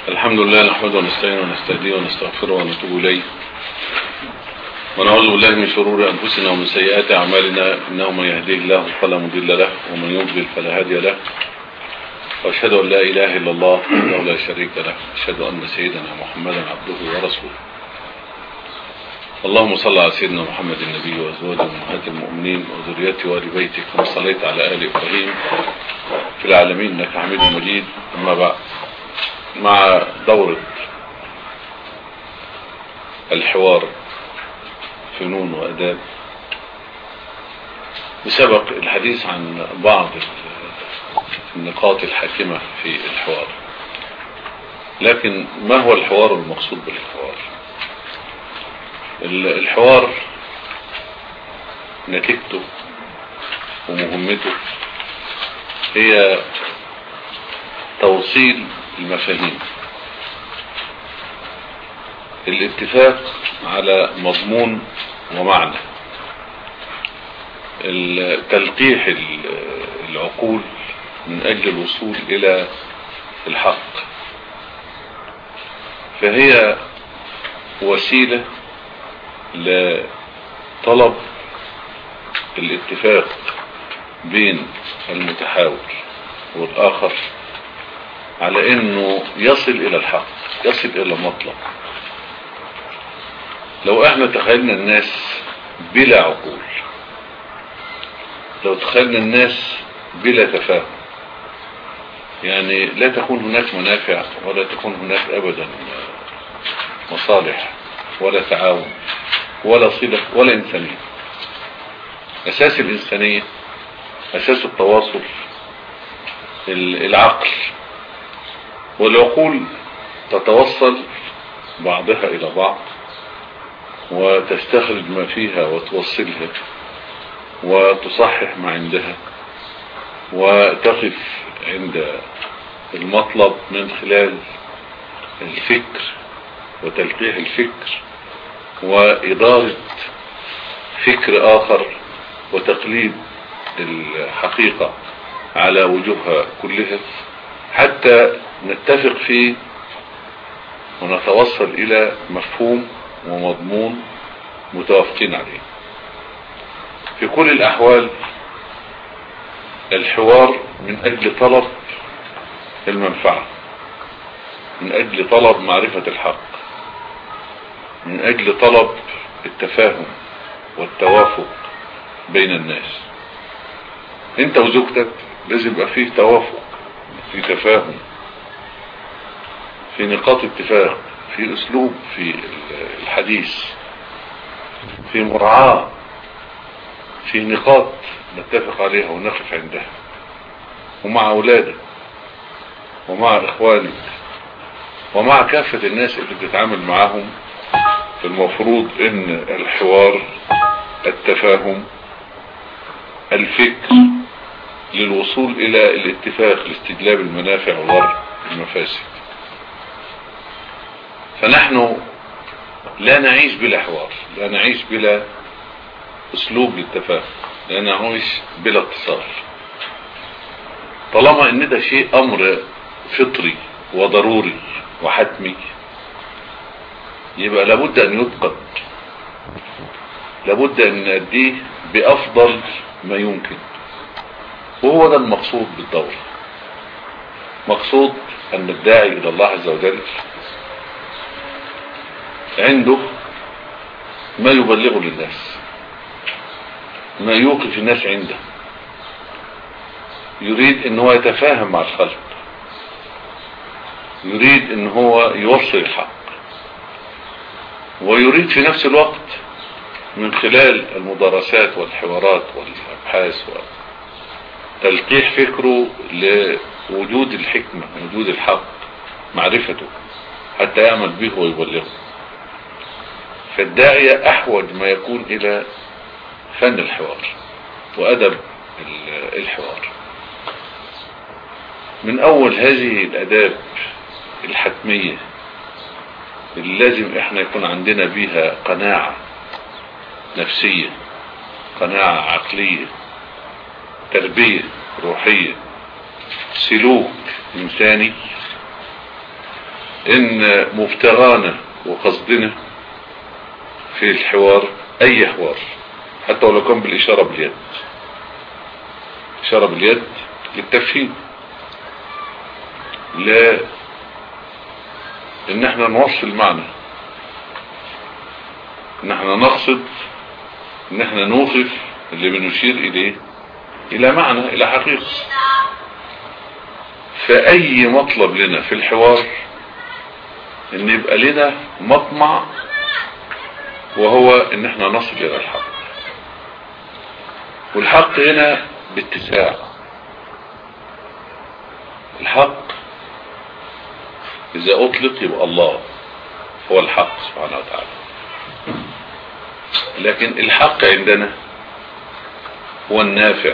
الحمد لله نحمده ونستعينه ونستهديه ونستغفره ونتوب إليه ونعوذ بالله من شرور أنفسنا ومن سيئات أعمالنا إنه من يهديه الله فلا مضل له ومن يضلل فلا هادي له وأشهد أن لا إله إلا الله وحده لا شريك له أشهد أن سيدنا محمدا عبده ورسوله اللهم صل على سيدنا محمد النبي وأزواجه أمهات المؤمنين وذريته وآل بيته كما صليت على آل إبراهيم في العالمين إنك حميد مجيد أما بعد مع دورة الحوار فنون وأداب بسبق الحديث عن بعض النقاط الحاكمة في الحوار لكن ما هو الحوار المقصود بالحوار الحوار نتيجته ومهمته هي توصيل المفاهيم الاتفاق على مضمون ومعنى تلقيح العقول من أجل الوصول إلى الحق فهي وسيلة لطلب الاتفاق بين المتحاور والآخر على انه يصل الى الحق يصل الى مطلب لو احنا تخيلنا الناس بلا عقول لو تخيلنا الناس بلا تفاهم يعني لا تكون هناك منافع ولا تكون هناك ابدا مصالح ولا تعاون ولا صلة ولا انسانية اساس الانسانية اساس التواصل العقل والعقول تتوصل بعضها الى بعض وتستخرج ما فيها وتوصلها وتصحح ما عندها وتقف عند المطلب من خلال الفكر وتلقيح الفكر وإدارة فكر آخر وتقليد الحقيقة على وجوهها كلها حتى نتفق فيه ونتوصل إلى مفهوم ومضمون متوافقين عليه في كل الأحوال الحوار من أجل طلب المنفعة من أجل طلب معرفة الحق من أجل طلب التفاهم والتوافق بين الناس انت وزوجتك لازم يبقى فيه توافق في تفاهم في نقاط اتفاق في اسلوب في الحديث في مراعاة في نقاط نتفق عليها ونقف عندها ومع اولادك ومع اخوانك ومع كافة الناس اللي بتتعامل معاهم المفروض ان الحوار التفاهم الفكر للوصول الى الاتفاق لاستجلاب المنافع وضرب المفاسد فنحن لا نعيش بلا حوار لا نعيش بلا اسلوب للتفاهم لا نعيش بلا اتصال طالما ان ده شيء امر فطري وضروري وحتمي يبقى لابد ان يتقن لابد ان نأديه بافضل ما يمكن وهو ده المقصود بالدورة مقصود ان الداعي الى الله عز وجل عنده ما يبلغه للناس ما يوقف الناس عنده يريد ان هو يتفاهم مع الخلق يريد ان هو يوصل الحق ويريد في نفس الوقت من خلال المدارسات والحوارات والابحاث وتلقيح فكره لوجود الحكمة وجود الحق معرفته حتى يعمل به ويبلغه فالداعية احوج ما يكون الى فن الحوار وادب الحوار من اول هذه الاداب الحتمية اللي لازم احنا يكون عندنا بيها قناعة نفسية قناعة عقلية تربية روحية سلوك انساني ان مبتغانا وقصدنا في الحوار اي حوار حتى ولو كان بالاشارة باليد اشارة باليد للتفهيم لا ان احنا نوصل معنى ان احنا نقصد ان احنا نوقف اللي بنشير اليه الى معنى الى حقيقة فاي مطلب لنا في الحوار ان يبقى لنا مطمع وهو ان احنا نصل الى الحق والحق هنا باتساع الحق اذا اطلق يبقى الله هو الحق سبحانه وتعالى لكن الحق عندنا هو النافع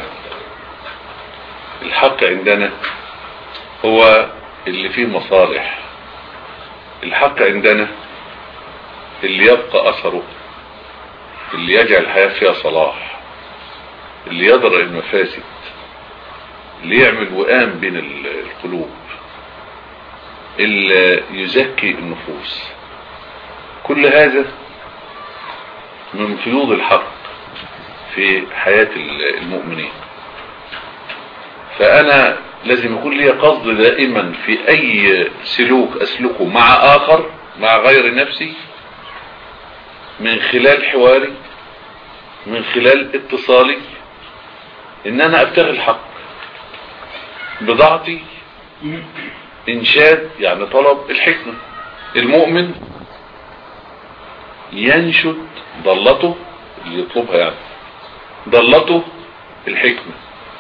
الحق عندنا هو اللي فيه مصالح الحق عندنا اللي يبقى اثره اللي يجعل الحياة فيها صلاح اللي يضرع المفاسد اللي يعمل وئام بين القلوب اللي يزكي النفوس كل هذا من فيوض الحق في حياة المؤمنين فأنا لازم يكون لي قصد دائما في أي سلوك أسلكه مع آخر مع غير نفسي من خلال حواري من خلال اتصالي ان انا ابتغي الحق بضاعتي انشاد يعني طلب الحكمة المؤمن ينشد ضلته اللي يطلبها يعني ضلته الحكمة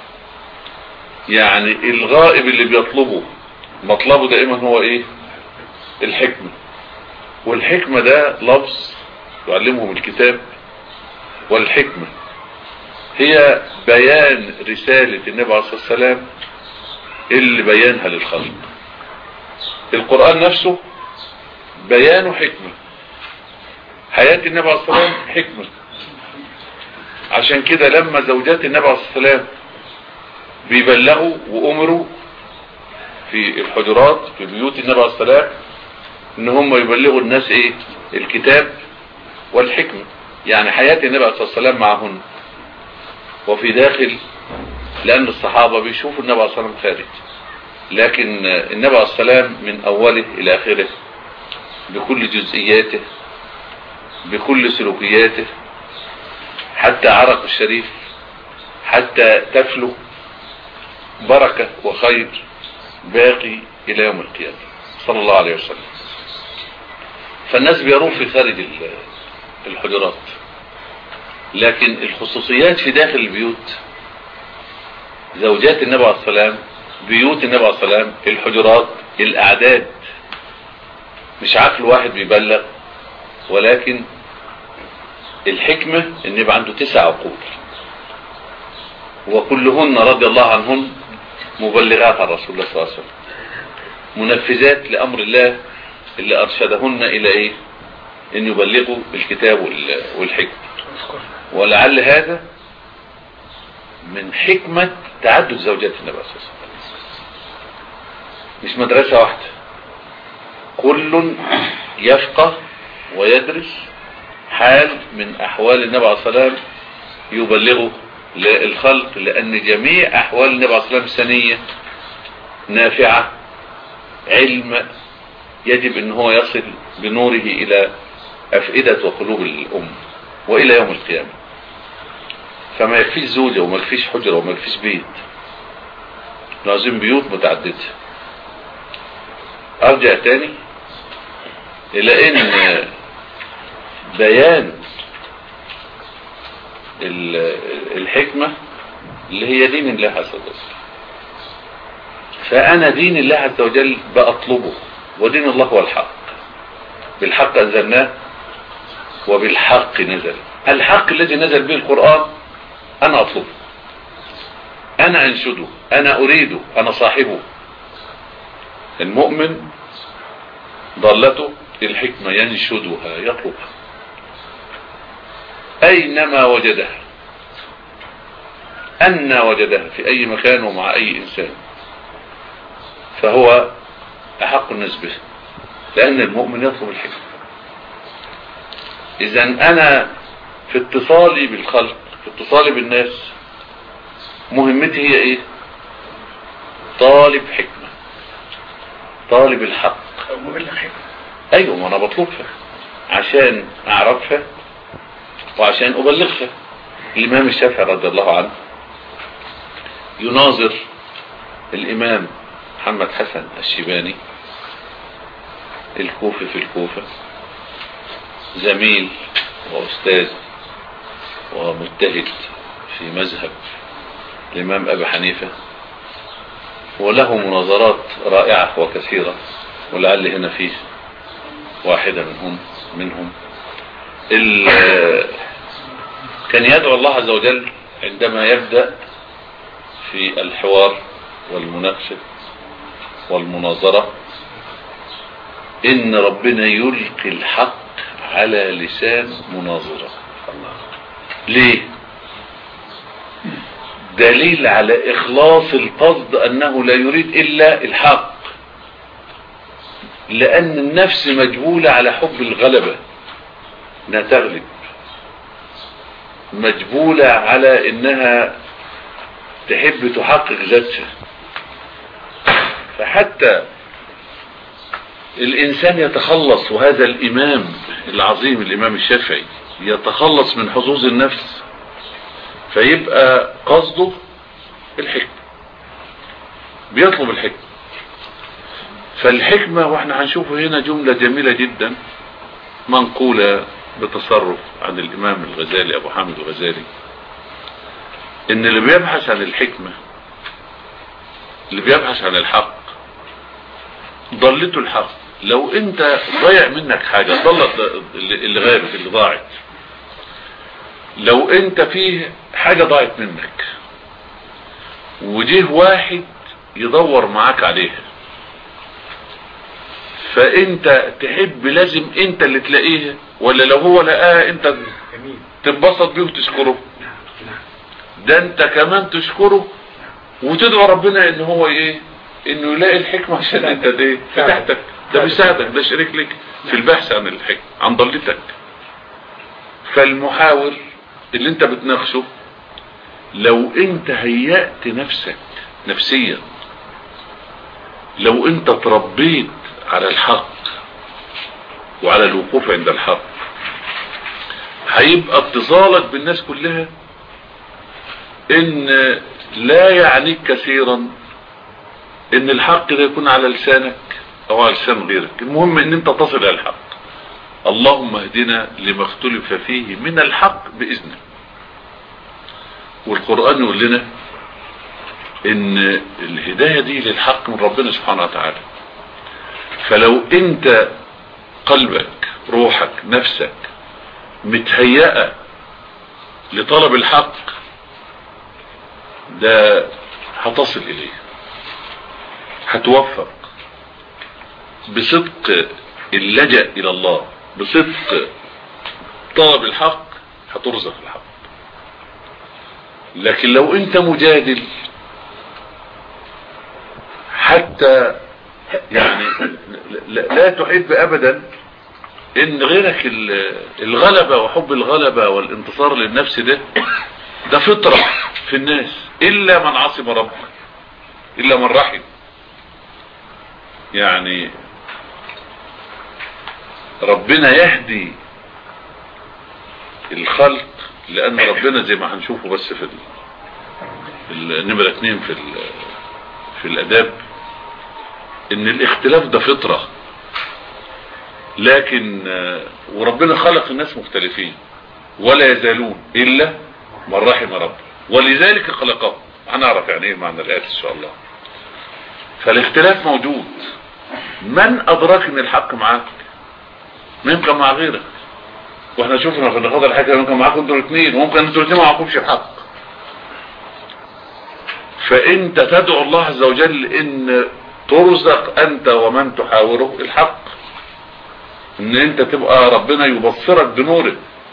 يعني الغائب اللي بيطلبه مطلبه دائما هو ايه الحكمة والحكمة ده لفظ يعلمهم الكتاب والحكمة هي بيان رسالة النبي عليه الصلاة والسلام اللي بيانها للخلق القرآن نفسه بيانه حكمة حياة النبي عليه الصلاة والسلام حكمة عشان كده لما زوجات النبي عليه الصلاة والسلام بيبلغوا وامروا في الحجرات في بيوت النبي عليه الصلاة والسلام ان هم يبلغوا الناس ايه الكتاب والحكمة يعني حياة النبي عليه الصلاة والسلام معهن وفي داخل لان الصحابة بيشوفوا النبي عليه الصلاة والسلام خارج لكن النبي عليه الصلاة والسلام من اوله الى اخره بكل جزئياته بكل سلوكياته حتى عرق الشريف حتى تفلو بركة وخير باقي الى يوم القيامة صلى الله عليه وسلم فالناس بيروه في خارج الحجرات لكن الخصوصيات في داخل البيوت زوجات النبي عليه السلام بيوت النبي عليه السلام الحجرات الاعداد مش عقل واحد بيبلغ ولكن الحكمة ان يبقى عنده تسع عقول وكلهن رضي الله عنهن مبلغات عن رسول الله صلى الله عليه وسلم منفذات لامر الله اللي ارشدهن الى ايه ان يبلغوا الكتاب والحكمة ولعل هذا من حكمة تعدد زوجات النبي صلى الله عليه وسلم مش مدرسة واحدة كل يفقه ويدرس حال من احوال النبي عليه الصلاة والسلام يبلغه للخلق لان جميع احوال النبي عليه الصلاة والسلام سنية نافعة علم يجب ان هو يصل بنوره الى افئدة وقلوب الام والى يوم القيامة فما يكفيش زوجة وما يكفيش حجرة وما يكفيش بيت لازم بيوت متعددة ارجع تاني الى ان بيان الحكمة اللي هي دين الله عز وجل فانا دين الله عز وجل بأطلبه ودين الله هو الحق بالحق انزلناه وبالحق نزل الحق الذي نزل به القرآن انا اطلبه انا انشده انا اريده انا صاحبه المؤمن ضلته الحكمة ينشدها يطلبها اينما وجدها ان وجدها في اي مكان ومع اي انسان فهو احق الناس به لان المؤمن يطلب الحكمة اذا انا في اتصالي بالخلق في اتصالي بالناس مهمتي هي ايه طالب حكمة طالب الحق ايوه ما انا بطلبها عشان اعرفها وعشان ابلغها الامام الشافعي رضي الله عنه يناظر الامام محمد حسن الشيباني الكوفي في الكوفة زميل واستاذ ومجتهد في مذهب الامام ابي حنيفة وله مناظرات رائعة وكثيرة ولعل هنا فيه واحدة منهم منهم كان يدعو الله عز وجل عندما يبدأ في الحوار والمناقشة والمناظرة إن ربنا يلقي الحق على لسان مناظرة ليه دليل على إخلاص القصد أنه لا يريد إلا الحق لأن النفس مجبولة على حب الغلبة انها تغلب مجبولة على انها تحب تحقق ذاتها فحتى الانسان يتخلص وهذا الامام العظيم الامام الشافعي يتخلص من حظوظ النفس فيبقى قصده الحكمة بيطلب الحكمة فالحكمة واحنا هنشوفه هنا جملة جميلة جدا منقولة بتصرف عن الامام الغزالي ابو حامد الغزالي ان اللي بيبحث عن الحكمة اللي بيبحث عن الحق ضلته الحق لو انت ضيع منك حاجة ضلت اللي غابت اللي ضاعت لو انت فيه حاجة ضاعت منك وجيه واحد يدور معاك عليها فانت تحب لازم انت اللي تلاقيها ولا لو هو لقاها انت تنبسط بيه وتشكره ده انت كمان تشكره وتدعو ربنا ان هو ايه انه يلاقي الحكمة عشان انت دي فتحتك ده بيساعدك ده شريك لك في البحث عن الحكمة عن ضلتك فالمحاور اللي انت بتناقشه لو انت هيأت نفسك نفسيا لو انت تربيت على الحق وعلى الوقوف عند الحق هيبقى اتصالك بالناس كلها ان لا يعنيك كثيرا ان الحق ده يكون على لسانك او على لسان غيرك المهم ان انت تصل الى الحق اللهم اهدنا لما اختلف فيه من الحق باذنك والقرآن يقول لنا ان الهداية دي للحق من ربنا سبحانه وتعالى فلو انت قلبك روحك نفسك متهيئة لطلب الحق ده هتصل اليه هتوفق بصدق اللجأ الى الله بصدق طلب الحق هترزق الحق لكن لو انت مجادل حتى يعني لا تحب ابدا ان غيرك الغلبة وحب الغلبة والانتصار للنفس ده ده فطرة في الناس الا من عصم ربه الا من رحم يعني ربنا يهدي الخلق لان ربنا زي ما هنشوفه بس في النمرة اتنين في في الاداب ان الاختلاف ده فطرة لكن وربنا خلق الناس مختلفين ولا يزالون الا من رحم ربه ولذلك خلقهم هنعرف يعني ايه معنى الايات ان شاء الله فالاختلاف موجود من ادرك ان الحق معاك ممكن مع غيرك واحنا شفنا في النقاط الحكايه ممكن معاكم انتوا الاثنين وممكن انتوا الاثنين ما معاكمش الحق فانت تدعو الله عز وجل ان ترزق انت ومن تحاوره الحق ان انت تبقى ربنا يبصرك بنوره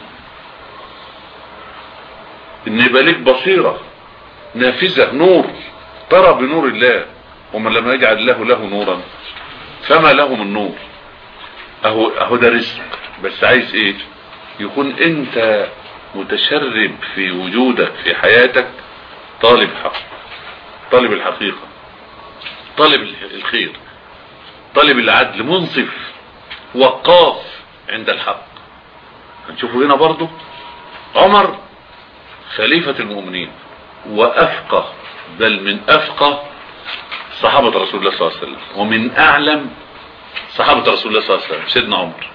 ان يبقى ليك بصيرة نافذة نور ترى بنور الله ومن لم يجعل الله له نورا فما له من نور اهو اهو ده رزق بس عايز ايه يكون انت متشرب في وجودك في حياتك طالب حق طالب الحقيقة طالب الخير طالب العدل منصف وقاف عند الحق هنشوفه هنا برضو عمر خليفة المؤمنين وأفقه بل من أفقه صحابة رسول الله صلى الله عليه وسلم ومن أعلم صحابة رسول الله صلى الله عليه وسلم سيدنا عمر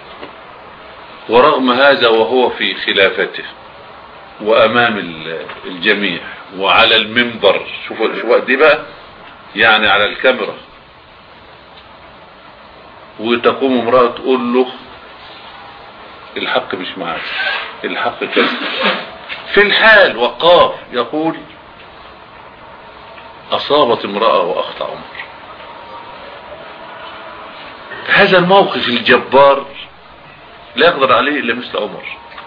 ورغم هذا وهو في خلافته وأمام الجميع وعلى المنبر شوفوا شوفوا دي بقى يعني على الكاميرا وتقوم امرأة تقول له الحق مش معاك الحق كذا في الحال وقاف يقول أصابت امرأة وأخطأ عمر هذا الموقف الجبار لا يقدر عليه إلا مثل عمر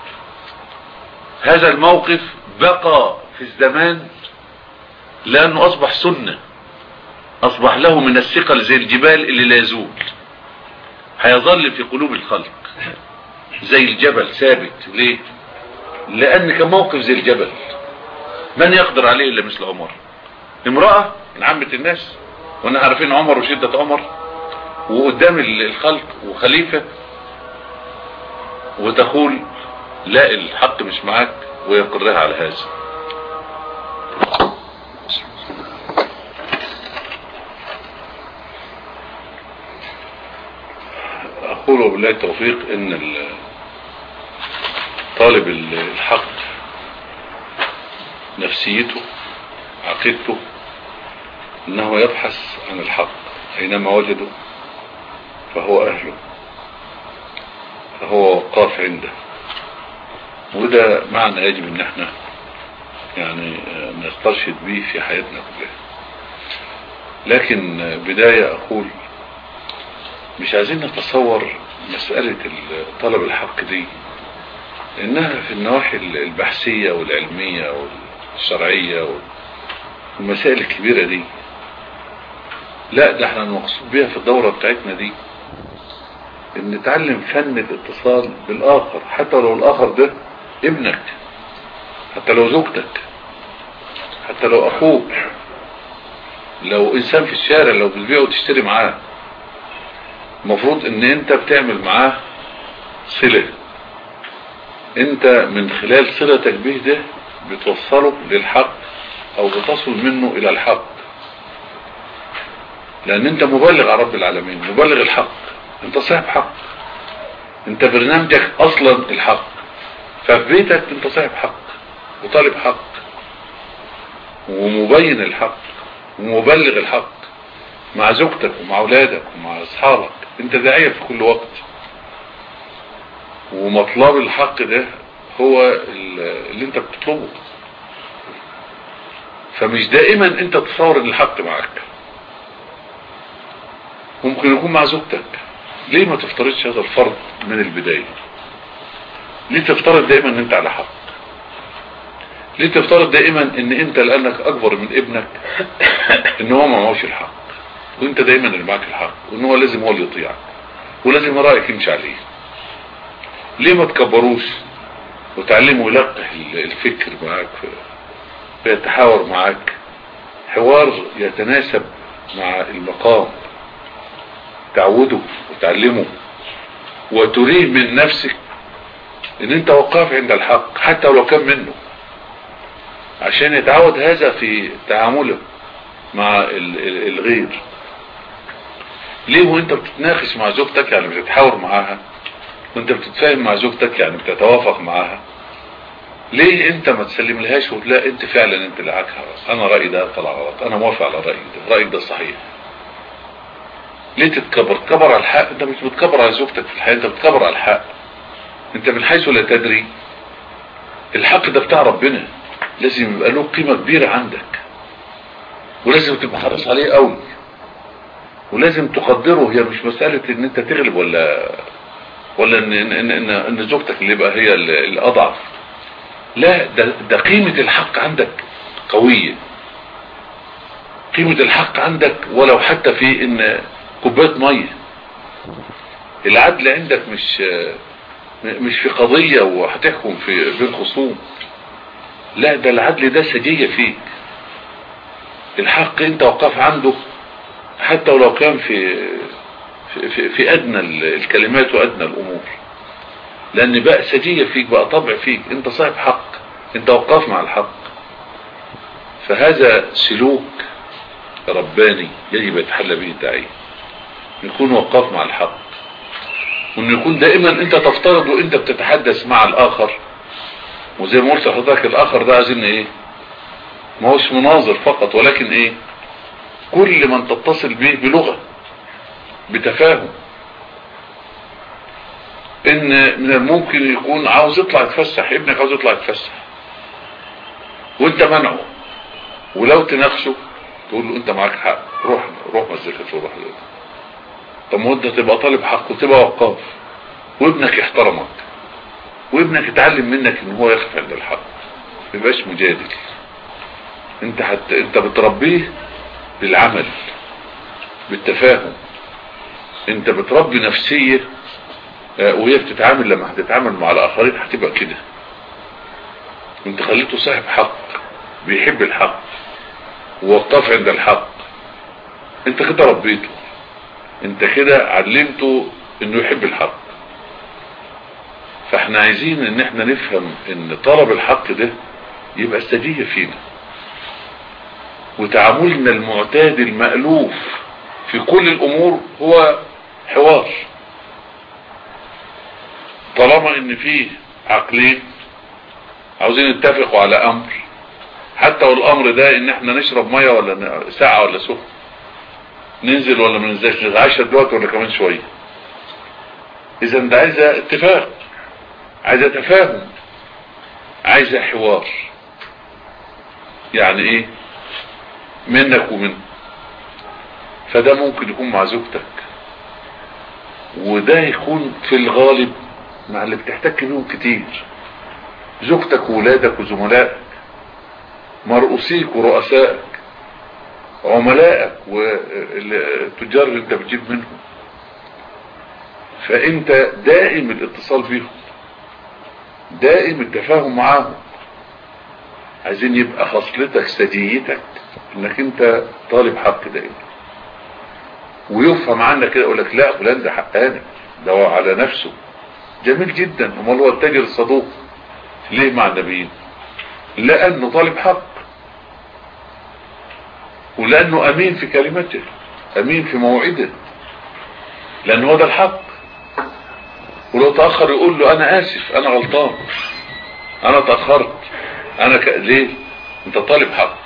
هذا الموقف بقى في الزمان لأنه أصبح سنة أصبح له من الثقل زي الجبال اللي لا يزول هيظل في قلوب الخلق زي الجبل ثابت ليه لأن كان موقف زي الجبل من يقدر عليه إلا مثل عمر امرأة من عامة الناس وانا عارفين عمر وشدة عمر وقدام الخلق وخليفة وتقول لا الحق مش معاك ويقرها على هذا اقول وبالله التوفيق ان طالب الحق نفسيته عقيدته انه يبحث عن الحق اينما وجده فهو اهله فهو وقاف عنده وده معنى يجب ان احنا يعني نسترشد به في حياتنا كلها لكن بداية اقول مش عايزين نتصور مسألة طلب الحق دي انها في النواحي البحثية والعلمية والشرعية والمسائل الكبيرة دي لا ده احنا المقصود بيها في الدورة بتاعتنا دي ان نتعلم فن الاتصال بالاخر حتى لو الاخر ده ابنك حتى لو زوجتك حتى لو اخوك لو انسان في الشارع لو بتبيع وتشتري معاه المفروض ان انت بتعمل معاه صلة انت من خلال صلتك به ده بتوصله للحق او بتصل منه الى الحق لان انت مبلغ عن رب العالمين مبلغ الحق انت صاحب حق انت برنامجك اصلا الحق ففي بيتك انت صاحب حق وطالب حق ومبين الحق ومبلغ الحق مع زوجتك ومع اولادك ومع اصحابك انت داعية في كل وقت ومطلب الحق ده هو اللي انت بتطلبه فمش دائما انت تصور ان الحق معك ممكن يكون مع زوجتك ليه ما تفترضش هذا الفرض من البداية ليه تفترض دائما ان انت على حق ليه تفترض دائما ان انت لانك اكبر من ابنك ان هو ما معوش الحق وانت دايما اللي معاك الحق وان هو لازم هو اللي يطيعك ولازم رايك يمشي عليه ليه ما تكبروش وتعلموا يلقح الفكر معاك ويتحاور معاك حوار يتناسب مع المقام تعوده وتعلمه وتريه من نفسك ان انت وقاف عند الحق حتى لو كان منه عشان يتعود هذا في تعامله مع الغير ليه وانت بتتناقش مع زوجتك يعني بتتحاور معاها وانت بتتفاهم مع زوجتك يعني بتتوافق معاها ليه انت ما تسلم لهاش ولا انت فعلا انت اللي عاكها انا رأيي ده طلع غلط انا موافق على رأيي ده رأيك ده صحيح ليه تتكبر تكبر على الحق انت مش بتكبر على زوجتك في الحياة انت بتكبر على الحق انت من حيث لا تدري الحق ده بتاع ربنا لازم يبقى له قيمة كبيرة عندك ولازم تبقى حريص عليه قوي ولازم تقدره هي مش مسألة ان انت تغلب ولا ولا ان ان ان, إن, إن زوجتك اللي يبقى هي الاضعف لا ده, ده قيمة الحق عندك قوية قيمة الحق عندك ولو حتى في ان كوبايه ميه العدل عندك مش مش في قضية وهتحكم في بين خصوم لا ده العدل ده سجية فيك الحق انت وقف عنده حتى ولو كان في في, في, في ادنى الكلمات وادنى الامور لان بقى سجية فيك بقى طبع فيك انت صاحب حق انت وقف مع الحق فهذا سلوك رباني يجب يتحلى به الداعية يكون وقف مع الحق وان يكون دائما انت تفترض وانت بتتحدث مع الاخر وزي ما قلت لحضرتك الاخر ده عايزين ايه ما هوش مناظر فقط ولكن ايه كل من تتصل به بلغة بتفاهم ان من الممكن يكون عاوز يطلع يتفسح ابنك عاوز يطلع يتفسح وانت منعه ولو تناقشه تقول له انت معاك حق روح روح مسجد وروح طب ما انت تبقى طالب حق وتبقى وقاف وابنك يحترمك وابنك يتعلم منك ان هو يقف عند الحق ما يبقاش مجادل انت حت... انت بتربيه بالعمل بالتفاهم انت بتربي نفسية وهي بتتعامل لما هتتعامل مع الاخرين هتبقى كده انت خليته صاحب حق بيحب الحق ووقف عند الحق انت كده ربيته انت كده علمته انه يحب الحق فاحنا عايزين ان احنا نفهم ان طلب الحق ده يبقى استجيه فينا وتعاملنا المعتاد المألوف في كل الامور هو حوار طالما ان فيه عقلين عاوزين يتفقوا على امر حتى والامر ده ان احنا نشرب ميه ولا ساعة ولا سخن ننزل ولا ما ننزلش نتعشى دلوقتي ولا كمان شويه اذا ده عايزه اتفاق عايزه تفاهم عايزه حوار يعني ايه منك ومنه فده ممكن يكون مع زوجتك وده يكون في الغالب مع اللي بتحتك بيهم كتير زوجتك وولادك وزملائك مرؤوسيك ورؤسائك عملائك والتجار اللي انت بتجيب منهم فانت دائم الاتصال بيهم دائم التفاهم معاهم عايزين يبقى خصلتك سجيتك انك انت طالب حق دائما ويفهم عنك كده يقول لك لا فلان ده حقاني ده هو على نفسه جميل جدا امال هو التاجر الصدوق ليه مع النبيين لانه طالب حق ولانه امين في كلمته امين في موعده لان هو ده الحق ولو تأخر يقول له انا اسف انا غلطان انا تأخرت انا ك... ليه انت طالب حق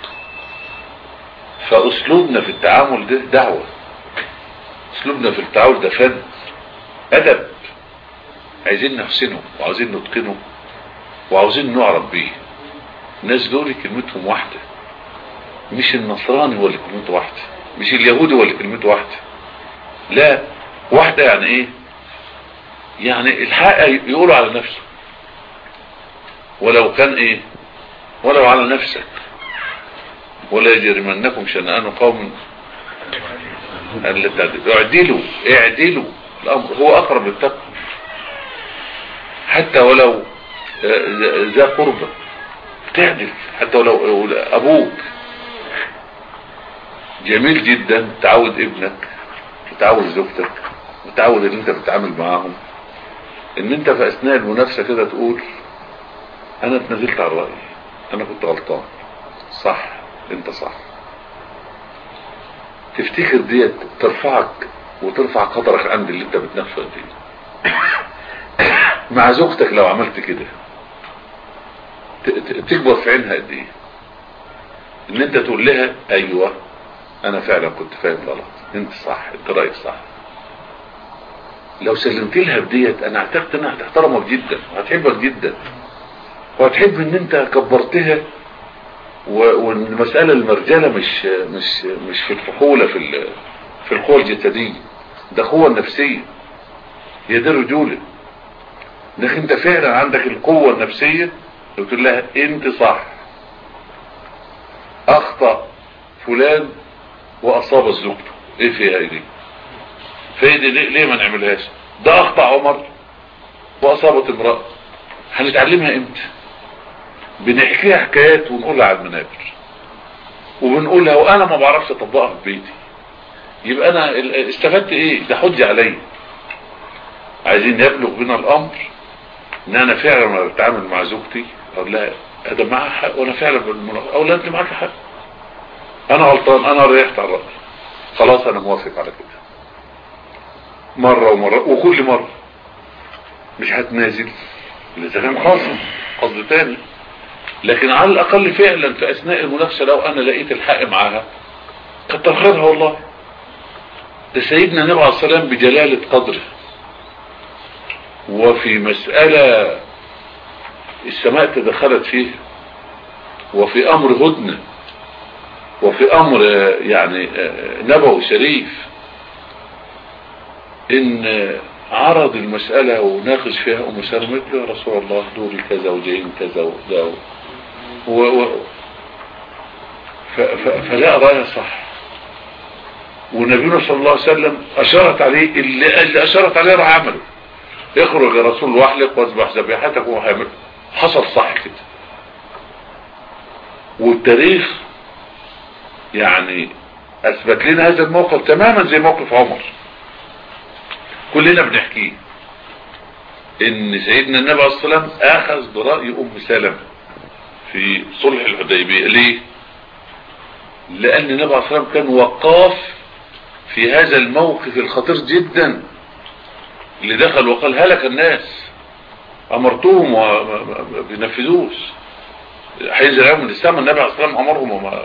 فاسلوبنا في التعامل ده دعوة اسلوبنا في التعامل ده فن ادب عايزين نحسنه وعاوزين نتقنه وعاوزين نعرف بيه الناس دول كلمتهم واحدة مش النصراني هو اللي كلمته واحدة مش اليهودي هو اللي كلمته واحدة لا واحدة يعني ايه يعني الحق يقولوا على نفسه ولو كان ايه ولو على نفسك ولا يجرمنكم شنآن قوم اعدلوا اعدلوا الامر هو اقرب للتقوى حتى ولو ذا قربة تعدل حتى ولو ابوك جميل جدا تعود ابنك وتعود زوجتك وتعود ان انت بتتعامل معاهم ان انت في اثناء المنافسة كده تقول انا اتنزلت على الرأي انا كنت غلطان صح انت صح تفتكر ديت ترفعك وترفع قدرك عند اللي انت بتنفذ دي مع زوجتك لو عملت كده تكبر في عينها قد ايه ان انت تقول لها ايوه انا فعلا كنت فاهم غلط انت صح انت رايك صح لو سلمت لها بديت انا اعتقد انها هتحترمك جدا وهتحبك جدا وهتحب ان انت كبرتها وان المسألة المرجلة مش مش مش في الفحولة في في القوة الجسدية ده قوة النفسية هي دي الرجولة انك انت فعلا عندك القوة النفسية تقول لها انت صح اخطأ فلان واصاب زوجته ايه فيها دي فهي دي ليه, ليه ما نعملهاش ده اخطأ عمر واصابت امرأة هنتعلمها امتى بنحكيها حكايات ونقولها على المنابر وبنقولها وانا ما بعرفش اطبقها في بيتي يبقى انا استفدت ايه ده حجة عليا عايزين يبلغ بنا الامر ان انا فعلا لما بتعامل مع زوجتي اقول لها هذا معها حق وانا فعلا بالمناسبة او لا انت معاك حق انا غلطان انا ريحت على الرأي خلاص انا موافق على كده مرة ومرة وكل مرة مش هتنازل اذا كان خاصم قصد تاني لكن على الاقل فعلا في اثناء المناقشه لو انا لقيت الحق معاها كتر خيرها والله ده سيدنا النبي عليه السلام بجلالة قدره وفي مسألة السماء تدخلت فيه وفي امر هدنة وفي امر يعني نبوي شريف ان عرض المسألة وناقش فيها ام سلمة يا رسول الله دوري كذا وجايين كذا وده و... و... ف... ف... فلا رأي صح ونبينا صلى الله عليه وسلم اشارت عليه اللي, اللي اشارت عليه راح عمله اخرج يا رسول واحلق واذبح ذبيحتك وحامل حصل صح كده والتاريخ يعني اثبت لنا هذا الموقف تماما زي موقف عمر كلنا بنحكيه ان سيدنا النبي عليه الصلاه والسلام اخذ براي ام سلمة في صلح الحديبيه ليه لان النبي عليه الصلاه والسلام كان وقاف في هذا الموقف الخطير جدا اللي دخل وقال هلك الناس امرتهم وما بينفذوش حيز العلم الاسلام النبي عليه الصلاه والسلام امرهم وما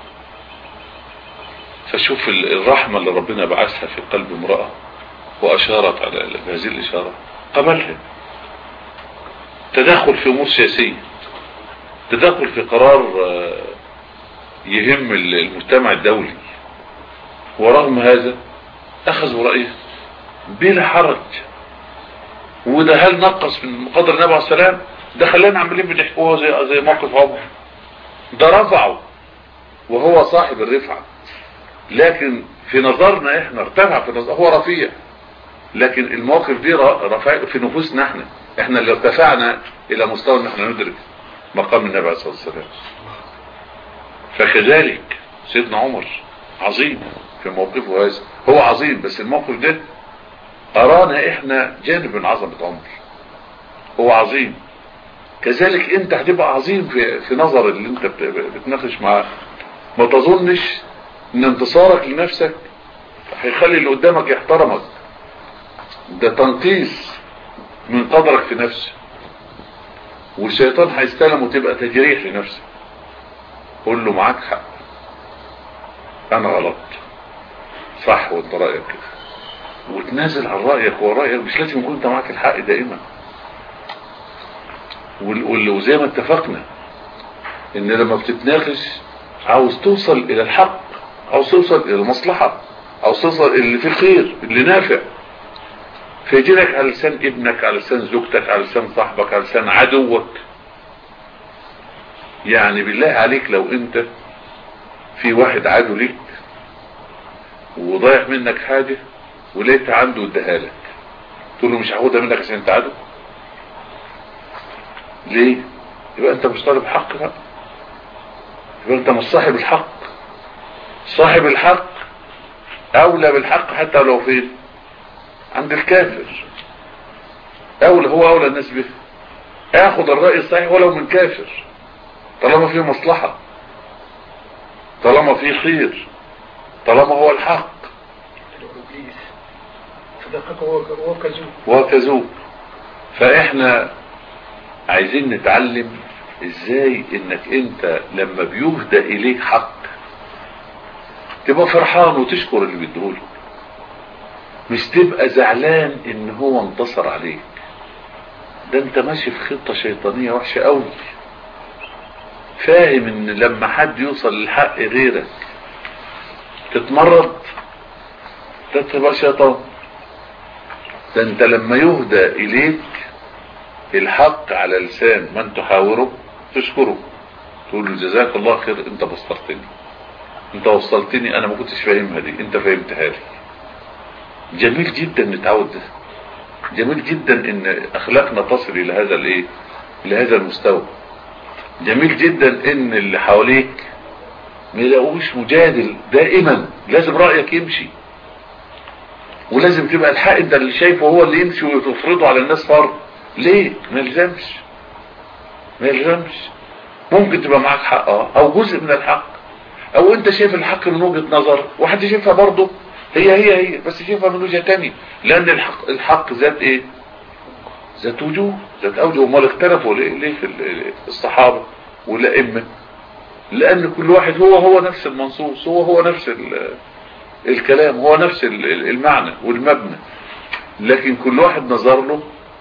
فشوف الرحمه اللي ربنا بعثها في قلب امراه واشارت على هذه الاشاره قبلها تدخل في امور سياسيه تدخل في قرار يهم المجتمع الدولي ورغم هذا اخذوا رأيه بلا حرج وده هل نقص من قدر النبي عليه السلام ده خلانا عمالين بنحكوها زي زي موقف عمر ده رفعه وهو صاحب الرفعة لكن في نظرنا احنا ارتفع في نظر هو رفيع لكن المواقف دي رفع في نفوسنا احنا احنا اللي ارتفعنا الى مستوى ان احنا ندرك مقام النبي عليه الصلاه والسلام فكذلك سيدنا عمر عظيم في موقفه هذا هو عظيم بس الموقف ده ارانا احنا جانب من عظمه عمر هو عظيم كذلك انت هتبقى عظيم في في نظر اللي انت بتناقش معاه ما تظنش ان انتصارك لنفسك هيخلي اللي قدامك يحترمك ده تنقيص من قدرك في نفسه والشيطان هيستلم وتبقى تجريح لنفسك قول له معاك حق انا غلط صح وانت رايك كده وتنازل عن رايك ورأيك مش لازم يكون انت معاك الحق دائما وزي ما اتفقنا ان لما بتتناقش عاوز توصل الى الحق عاوز توصل الى المصلحة عاوز توصل اللي فيه الخير اللي نافع فيجيلك على لسان ابنك على لسان زوجتك على لسان صاحبك على لسان عدوك يعني بالله عليك لو انت في واحد عدو ليك وضايع منك حاجة ولقيت عنده اداها لك تقول له مش هاخدها منك عشان انت عدو ليه يبقى انت مش طالب حق بقى يبقى انت مش صاحب الحق صاحب الحق اولى بالحق حتى لو فين عند الكافر اولى هو اولى الناس به اخد الرأي الصحيح ولو من كافر طالما فيه مصلحة طالما فيه خير طالما هو الحق هو كذوب فاحنا عايزين نتعلم ازاي انك انت لما بيهدى اليك حق تبقى فرحان وتشكر اللي بيديهولك مش تبقى زعلان ان هو انتصر عليك ده انت ماشي في خطة شيطانية وحشة قوي فاهم ان لما حد يوصل للحق غيرك تتمرد ده تبقى شيطان ده انت لما يهدى اليك الحق على لسان من تحاوره تشكره تقول له جزاك الله خير انت بسطتني انت وصلتني انا ما كنتش فاهمها دي انت فهمتها لي جميل جدا نتعود ده جميل جدا ان اخلاقنا تصل الى هذا الايه الى هذا المستوى جميل جدا ان اللي حواليك ما يلاقوش مجادل دائما لازم رأيك يمشي ولازم تبقى الحق انت اللي شايفه هو اللي يمشي وتفرضه على الناس فرض ليه ما يلزمش ما يلزمش ممكن تبقى معاك حق اه او جزء من الحق او انت شايف الحق من وجهة نظر وحد شايفها برضه هي هي هي بس شايفها من وجهة تانية لان الحق, الحق ذات ايه ذات وجوه ذات اوجه امال اختلفوا ليه, ليه في الصحابة والائمة لان كل واحد هو هو نفس المنصوص هو هو نفس الكلام هو نفس المعنى والمبنى لكن كل واحد نظر له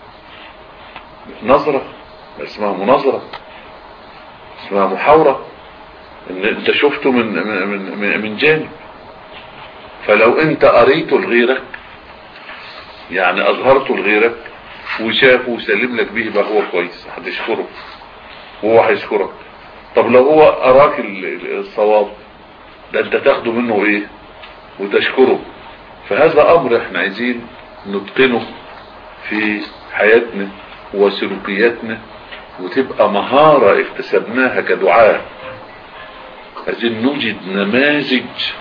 نظرة اسمها مناظرة اسمها محاورة ان انت شفته من من من, من جانب فلو انت قريته لغيرك يعني اظهرته لغيرك وشافه وسلم لك به بقى هو كويس هتشكره وهو هيشكرك طب لو هو اراك الصواب ده انت تاخده منه ايه وتشكره فهذا امر احنا عايزين نتقنه في حياتنا وسلوكياتنا وتبقى مهارة اكتسبناها كدعاء عايزين نوجد نماذج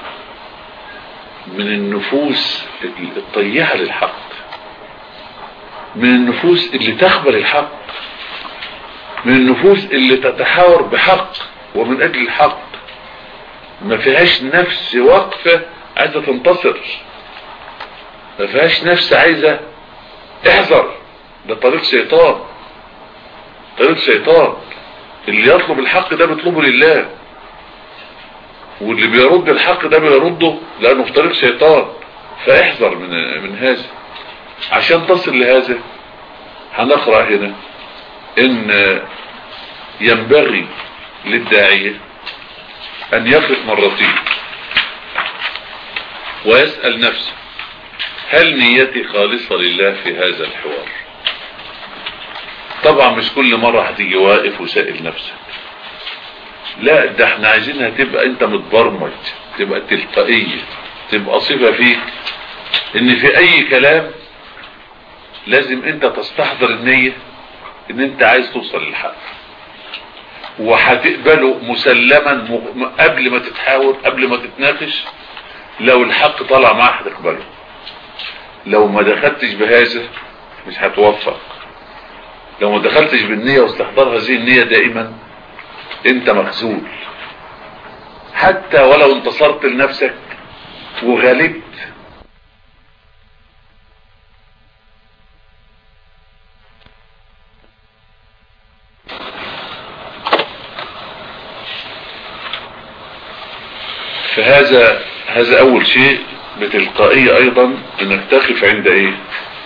من النفوس الطيعة للحق من النفوس اللي تقبل الحق من النفوس اللي تتحاور بحق ومن اجل الحق ما فيهاش نفس واقفة عايزة تنتصر ما فيهاش نفس عايزة احذر ده طريق شيطان طريق شيطان اللي يطلب الحق ده بيطلبه لله واللي بيرد الحق ده بيرده لانه في طريق شيطان فاحذر من من هذا عشان تصل لهذا هنقرأ هنا ان ينبغي للداعية ان يفرق مرتين ويسأل نفسه هل نيتي خالصة لله في هذا الحوار طبعا مش كل مرة هتيجي واقف وسائل نفسك لا ده احنا عايزينها تبقى انت متبرمج تبقى تلقائية تبقى صفة فيك ان في اي كلام لازم انت تستحضر النية ان انت عايز توصل للحق وهتقبله مسلما قبل ما تتحاور قبل ما تتناقش لو الحق طلع معاه هتقبله لو ما دخلتش بهذا مش هتوفق لو ما دخلتش بالنية واستحضار هذه النية دائما انت مخزول حتى ولو انتصرت لنفسك وغلبت فهذا هذا اول شيء بتلقائية ايضا انك تقف عند ايه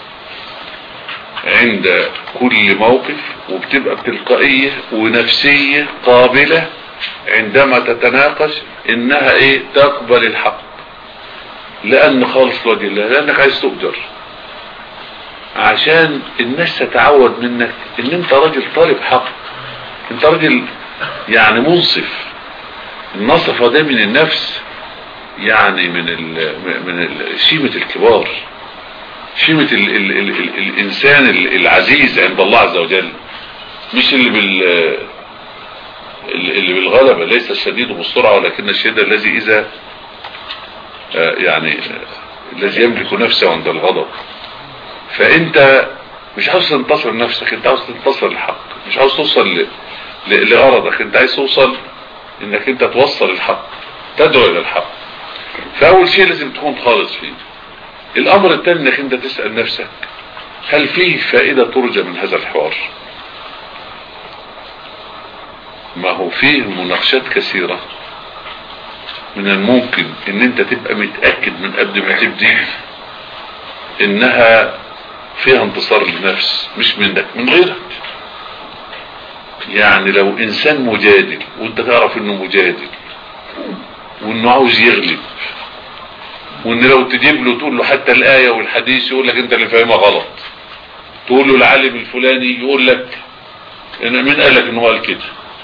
عند كل موقف وبتبقى بتلقائية ونفسية قابلة عندما تتناقش انها ايه تقبل الحق لان خالص وجه الله لانك عايز تؤجر عشان الناس تتعود منك ان انت راجل طالب حق انت راجل يعني منصف النصفة ده من النفس يعني من ال من ال شيمة الكبار شيمة ال ال ال ال الانسان العزيز عند الله عز وجل مش اللي بال اللي بالغلبة ليس الشديد بالسرعة ولكن الشديد الذي اذا يعني الذي يملك نفسه عند الغضب فانت مش عاوز تنتصر نفسك انت عاوز تنتصر الحق مش عاوز توصل لغرضك انت عايز توصل انك انت توصل الحق تدعو الى الحق فاول شيء لازم تكون خالص فيه الامر الثاني انك انت تسأل نفسك هل فيه فائدة ترجى من هذا الحوار ما هو فيه مناقشات كثيرة من الممكن ان انت تبقى متأكد من قبل ما تبدي انها فيها انتصار للنفس مش منك من غيرك يعني لو انسان مجادل وانت تعرف انه مجادل وانه عاوز يغلب وان لو تجيب له تقول له حتى الايه والحديث يقول لك انت اللي فاهمها غلط تقول له العالم الفلاني يقول لك انا مين قال لك انه قال كده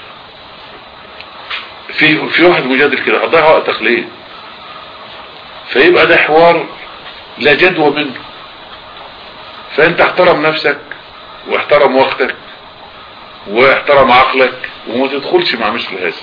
في في واحد مجادل كده هتضيع وقتك ليه فيبقى ده حوار لا جدوى منه فانت احترم نفسك واحترم وقتك واحترم عقلك وما تدخلش مع مثل هذا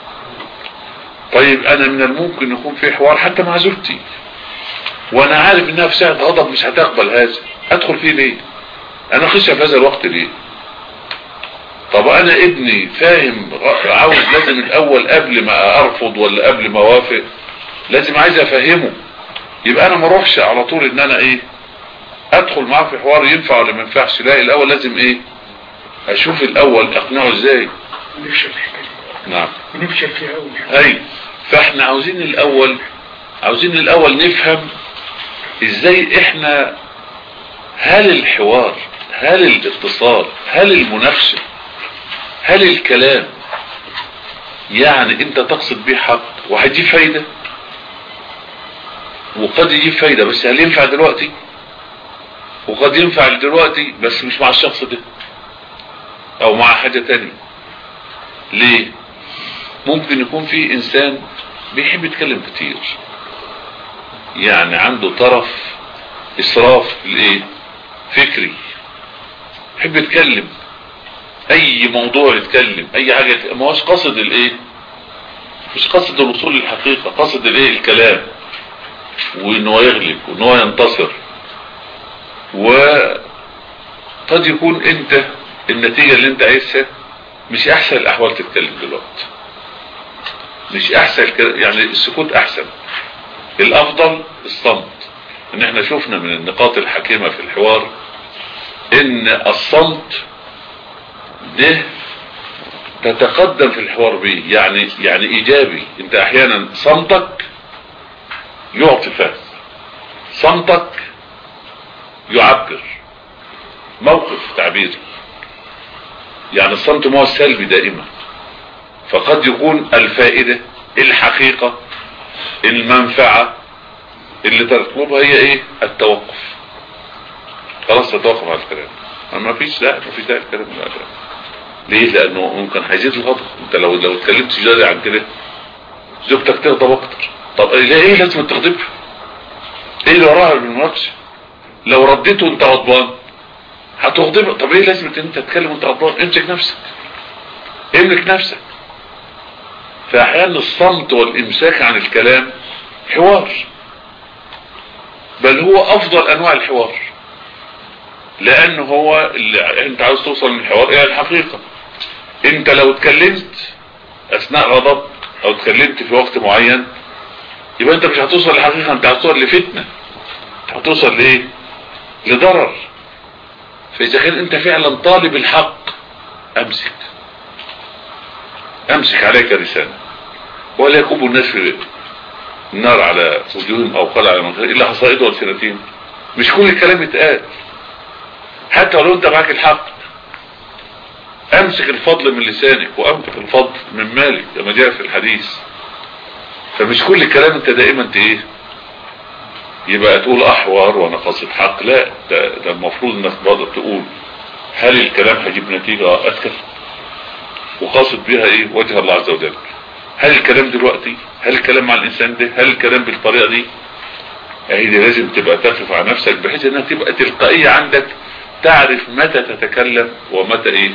طيب انا من الممكن يكون في حوار حتى مع زوجتي وانا عارف انها في ساعة غضب مش هتقبل هذا ادخل فيه ليه انا خشى في هذا الوقت ليه طب انا ابني فاهم عاوز لازم الاول قبل ما ارفض ولا قبل ما اوافق لازم عايز افهمه يبقى انا ما اروحش على طول ان انا ايه ادخل معاه في حوار ينفع ولا ما ينفعش لا الاول لازم ايه اشوف الاول اقنعه ازاي نفشل الحكاية نعم نفشل فيها أوي اي فاحنا عاوزين الاول عاوزين الاول نفهم ازاي احنا هل الحوار هل الاتصال هل المناقشة هل الكلام يعني انت تقصد بيه حق وهتجيب فايدة وقد يجيب فايدة بس هل ينفع دلوقتي وقد ينفع دلوقتي بس مش مع الشخص ده او مع حاجة تانية ليه ممكن يكون في انسان بيحب يتكلم كتير يعني عنده طرف اسراف الايه فكري يحب يتكلم اي موضوع يتكلم اي حاجة يتكلم. ما هوش قصد الايه مش قصد الوصول للحقيقة قصد الايه الكلام وان هو يغلب وان هو ينتصر وقد يكون انت النتيجة اللي انت عايزها مش احسن الاحوال تتكلم دلوقتي مش احسن كده يعني السكوت احسن الافضل الصمت ان احنا شفنا من النقاط الحكيمة في الحوار ان الصمت ده تتقدم في الحوار به يعني يعني ايجابي انت احيانا صمتك يعطي فهم صمتك يعبر موقف تعبيري يعني الصمت ما هو السلبي دائما فقد يكون الفائدة الحقيقة المنفعة اللي تطلبها هي ايه التوقف خلاص تتوقف على الكلام ما فيش لا ما فيش داعي الكلام لا لا ليه لانه ممكن هيزيد الغضب انت لو لو اتكلمت زياده عن كده زوجتك تغضب اكتر طب ليه ايه لازم تغضبها ايه اللي وراها بالمناقشه لو رديته انت غضبان هتغضبها طب ايه لازم انت تتكلم وانت غضبان امسك نفسك املك نفسك فاحيانا الصمت والامساك عن الكلام حوار بل هو افضل انواع الحوار لان هو اللي انت عاوز توصل من الحوار الى الحقيقة انت لو اتكلمت اثناء غضب او اتكلمت في وقت معين يبقى انت مش هتوصل للحقيقة انت هتوصل لفتنة هتوصل لايه لضرر فاذا كان انت فعلا طالب الحق امسك امسك عليك لسانك ولا يكب الناس في النار على وجوههم او قال على منخر الا حصائد والسنتين مش كل الكلام يتقال حتى لو انت معاك الحق امسك الفضل من لسانك وامسك الفضل من مالك كما جاء في الحديث فمش كل الكلام انت دائما انت ايه يبقى تقول احوار وانا قاصد حق لا ده, ده المفروض انك برضه تقول هل الكلام هيجيب نتيجة اذكر وقاصد بها ايه وجه الله عز وجل هل الكلام دلوقتي هل الكلام مع الانسان ده هل الكلام بالطريقة دي اهي دي لازم تبقى تقف على نفسك بحيث انها تبقى تلقائية عندك تعرف متى تتكلم ومتى ايه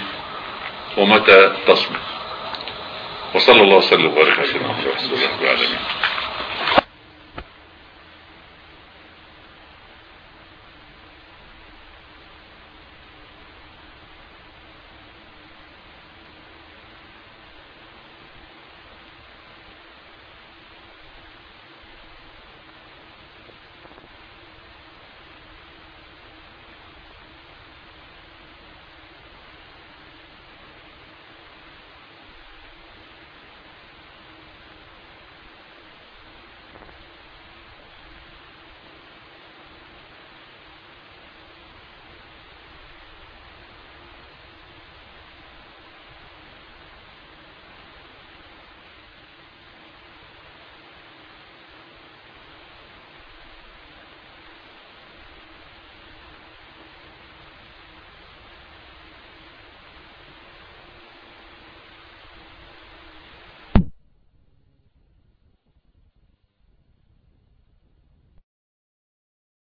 ومتى تصمت وصلى الله وسلم وبارك على سيدنا محمد رسول الله العالمين